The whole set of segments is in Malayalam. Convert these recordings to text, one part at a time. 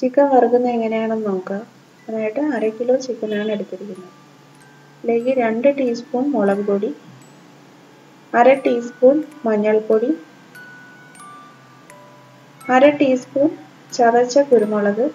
ചിക്കൻ വറുക്കുന്നത് എങ്ങനെയാണെന്ന് നോക്കാം അതിനായിട്ട് അര കിലോ ചിക്കനാണ് എടുത്തിരിക്കുന്നത് ഇതിലേക്ക് രണ്ട് ടീസ്പൂൺ മുളക് പൊടി അര ടീസ്പൂൺ മഞ്ഞൾപ്പൊടി അര ടീസ്പൂൺ ചതച്ച കുരുമുളക്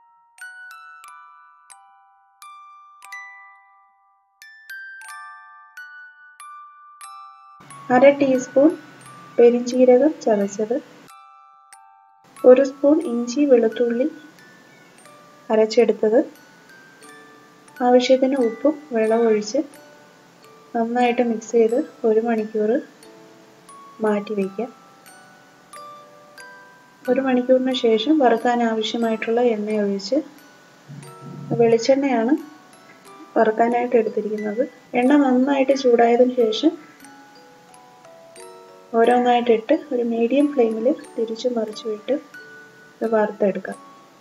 അര ടീസ്പൂൺ പെരിഞ്ജീരകം ചതച്ചത് ഒരു സ്പൂൺ ഇഞ്ചി വെളുത്തുള്ളി അരച്ചെടുത്തത് ആവശ്യത്തിന് ഉപ്പും വെള്ളം ഒഴിച്ച് നന്നായിട്ട് മിക്സ് ചെയ്ത് ഒരു മണിക്കൂർ മാറ്റി വയ്ക്കാം ഒരു മണിക്കൂറിന് ശേഷം വറുക്കാൻ ആവശ്യമായിട്ടുള്ള എണ്ണ ഒഴിച്ച് വെളിച്ചെണ്ണയാണ് വറുക്കാനായിട്ട് എടുത്തിരിക്കുന്നത് എണ്ണ നന്നായിട്ട് ചൂടായതിനു ശേഷം ഓരോന്നായിട്ട് ഇട്ട് ഒരു മീഡിയം ഫ്ലെയിമിൽ തിരിച്ചു മറിച്ചു വിട്ട് ഇത് വറുത്തെടുക്കാം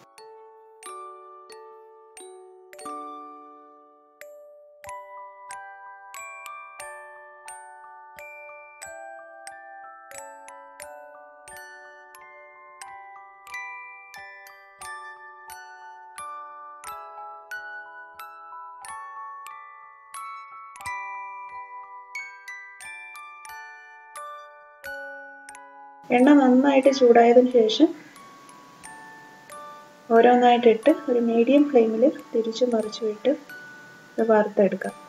എണ്ണ നന്നായിട്ട് ചൂടായതിനു ശേഷം ഓരോന്നായിട്ട് ഇട്ട് ഒരു മീഡിയം ഫ്ലെയിമിൽ തിരിച്ചു മറിച്ചു വിട്ട് ഇത് വറുത്തെടുക്കാം